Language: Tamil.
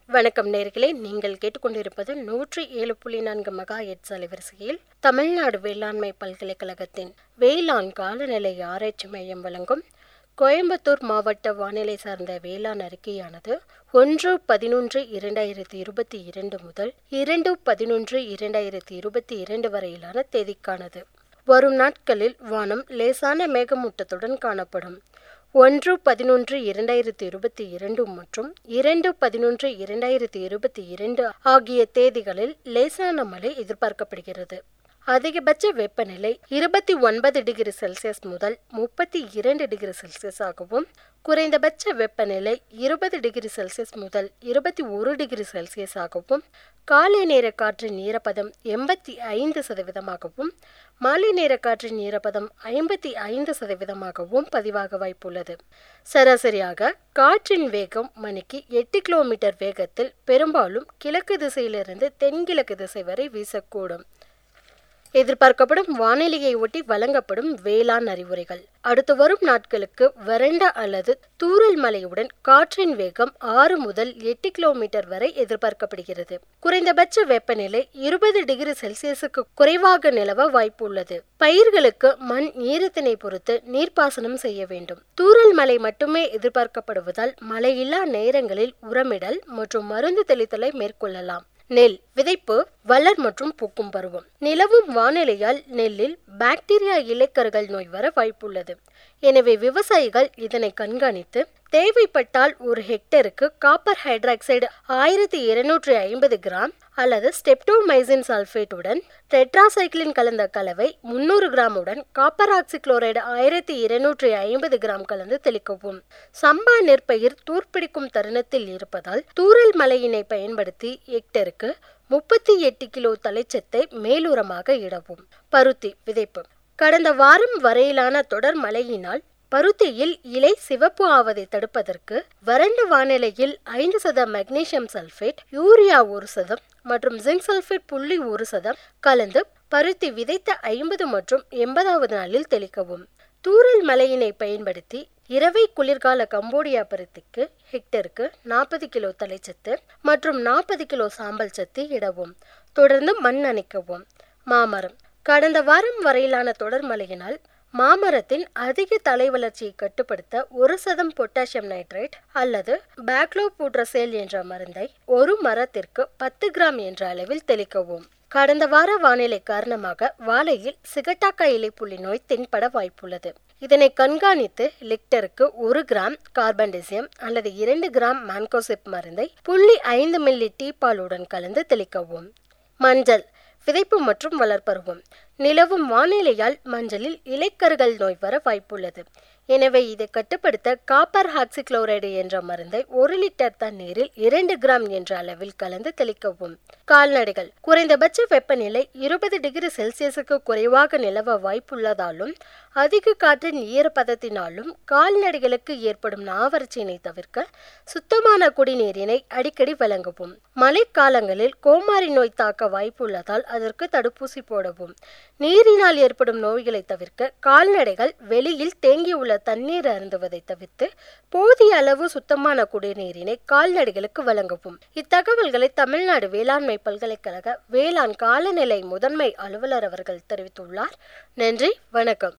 வணக்கம் நேர்களே நீங்கள் கேட்டுக்கொண்டிருப்பது நூற்றி ஏழு புள்ளி நான்கு மெகா எட்ஸ் அலைவரிசையில் தமிழ்நாடு வேளாண்மை பல்கலைக்கழகத்தின் வேளாண் காலநிலை ஆராய்ச்சி மையம் வழங்கும் கோயம்புத்தூர் மாவட்ட வானிலை சார்ந்த வேளாண் அறிக்கையானது ஒன்று பதினொன்று இரண்டாயிரத்தி இருபத்தி இரண்டு முதல் இரண்டு பதினொன்று இரண்டாயிரத்தி இருபத்தி இரண்டு வரையிலான தேதிக்கானது வரும் நாட்களில் வானம் லேசான மேகமூட்டத்துடன் காணப்படும் ஒன்று பதினொன்று இரண்டாயிரத்தி இருபத்தி இரண்டு மற்றும் இரண்டு பதினொன்று இரண்டாயிரத்தி இருபத்தி இரண்டு ஆகிய தேதிகளில் லேசான மழை எதிர்பார்க்கப்படுகிறது அதிகபட்ச வெப்பநிலை இருபத்தி ஒன்பது டிகிரி செல்சியஸ் முதல் முப்பத்தி இரண்டு டிகிரி செல்சியஸ் ஆகவும் குறைந்தபட்ச வெப்பநிலை இருபது டிகிரி செல்சியஸ் முதல் இருபத்தி ஒரு டிகிரி செல்சியஸ் ஆகவும் காலை நேர காற்றின் ஈரப்பதம் எண்பத்தி ஐந்து சதவீதமாகவும் மாலை நேர காற்றின் ஈரப்பதம் ஐம்பத்தி ஐந்து சதவீதமாகவும் பதிவாக வாய்ப்புள்ளது சராசரியாக காற்றின் வேகம் மணிக்கு எட்டு கிலோமீட்டர் வேகத்தில் பெரும்பாலும் கிழக்கு திசையிலிருந்து தென்கிழக்கு திசை வரை வீசக்கூடும் எதிர்பார்க்கப்படும் வானிலையை ஒட்டி வழங்கப்படும் வேளாண் அறிவுரைகள் அடுத்து வரும் நாட்களுக்கு வறண்ட அல்லது தூறல் மழையுடன் காற்றின் வேகம் ஆறு முதல் எட்டு கிலோமீட்டர் வரை எதிர்பார்க்கப்படுகிறது குறைந்தபட்ச வெப்பநிலை இருபது டிகிரி செல்சியஸுக்கு குறைவாக நிலவ வாய்ப்பு உள்ளது பயிர்களுக்கு மண் ஈரத்தினை பொறுத்து நீர்ப்பாசனம் செய்ய வேண்டும் தூறல் மழை மட்டுமே எதிர்பார்க்கப்படுவதால் மழையில்லா நேரங்களில் உரமிடல் மற்றும் மருந்து தெளித்தலை மேற்கொள்ளலாம் நெல் விதைப்பு வளர் மற்றும் பூக்கும் பருவம் நிலவும் வானிலையால் நெல்லில் பாக்டீரியா இலைக்கருகள் நோய் வர வாய்ப்புள்ளது எனவே விவசாயிகள் இதனை கண்காணித்து தேவைப்பட்டால் ஒரு ஹெக்டருக்கு காப்பர் ஹைட்ராக்சைடு ஆயிரத்தி இருநூற்றி ஐம்பது கிராம் அல்லது ஸ்டெப்டோமைசின் சல்ஃபேட்டுடன் டெட்ராசைக்ளின் கலந்த கலவை முன்னூறு கிராமுடன் காப்பர் ஆக்சிக்ளோரைடு ஆயிரத்தி இருநூற்றி ஐம்பது கிராம் கலந்து தெளிக்கவும் சம்பா நெற்பயிர் தூர்பிடிக்கும் தருணத்தில் இருப்பதால் தூரல் மழையினை பயன்படுத்தி ஹெக்டருக்கு முப்பத்தி எட்டு கிலோ தலைச்சத்தை மேலுரமாக இடவும் பருத்தி விதைப்பு கடந்த வாரம் வரையிலான தொடர் மழையினால் பருத்தியில் இலை சிவப்பு ஆவதை தடுப்பதற்கு வறண்ட வானிலையில் ஐந்து சதம் மெக்னீசியம் சல்பேட் யூரியா ஒரு சதம் மற்றும் ஜிங்க் சல்பேட் புள்ளி ஒரு சதம் கலந்து பருத்தி விதைத்த ஐம்பது மற்றும் எண்பதாவது நாளில் தெளிக்கவும் தூரல் மழையினை பயன்படுத்தி இரவை குளிர்கால கம்போடியா பருத்திக்கு ஹெக்டருக்கு நாற்பது கிலோ தலைச்சத்து மற்றும் நாற்பது கிலோ சாம்பல் சத்து இடவும் தொடர்ந்து மண் அணைக்கவும் மாமரம் கடந்த வாரம் வரையிலான தொடர் மழையினால் மாமரத்தின் அதிக தலை வளர்ச்சியை கட்டுப்படுத்த ஒரு சதம் பொட்டாசியம் நைட்ரேட் அல்லது பேக்லோபூட்ரசேல் என்ற மருந்தை ஒரு மரத்திற்கு பத்து கிராம் என்ற அளவில் தெளிக்கவும் கடந்த வார வானிலை காரணமாக வாழையில் சிகட்டாக்கா இலைப்புள்ளி நோய் தென்பட வாய்ப்புள்ளது இதனை கண்காணித்து லிக்டருக்கு ஒரு கிராம் கார்பன்டிசியம் அல்லது இரண்டு கிராம் மான்கோசிப் மருந்தை புள்ளி ஐந்து மில்லி டீப்பாலுடன் கலந்து தெளிக்கவும் மஞ்சள் விதைப்பு மற்றும் வளர்ப்பருவம் நிலவும் வானிலையால் மஞ்சளில் இலைக்கருகள் நோய் வர வாய்ப்புள்ளது எனவே இதை கட்டுப்படுத்த காப்பர் ஹாக்சிக்ளோரைடு என்ற மருந்தை ஒரு லிட்டர் தண்ணீரில் இரண்டு கிராம் என்ற அளவில் கலந்து தெளிக்கவும் கால்நடைகள் குறைந்தபட்ச வெப்பநிலை இருபது டிகிரி செல்சியஸுக்கு குறைவாக நிலவ வாய்ப்புள்ளதாலும் அதிக காற்றின் ஈரப்பதத்தினாலும் கால்நடைகளுக்கு ஏற்படும் நாவறட்சியினை தவிர்க்க சுத்தமான குடிநீரினை அடிக்கடி வழங்கவும் மழைக்காலங்களில் கோமாரி நோய் தாக்க வாய்ப்புள்ளதால் அதற்கு தடுப்பூசி போடவும் நீரினால் ஏற்படும் நோய்களை தவிர்க்க கால்நடைகள் வெளியில் தேங்கியுள்ள தண்ணீர் அருந்துவதை தவிர்த்து போதிய அளவு சுத்தமான குடிநீரினை கால்நடைகளுக்கு வழங்கவும் இத்தகவல்களை தமிழ்நாடு வேளாண்மை பல்கலைக்கழக வேளாண் காலநிலை முதன்மை அலுவலர் அவர்கள் தெரிவித்துள்ளார் நன்றி வணக்கம்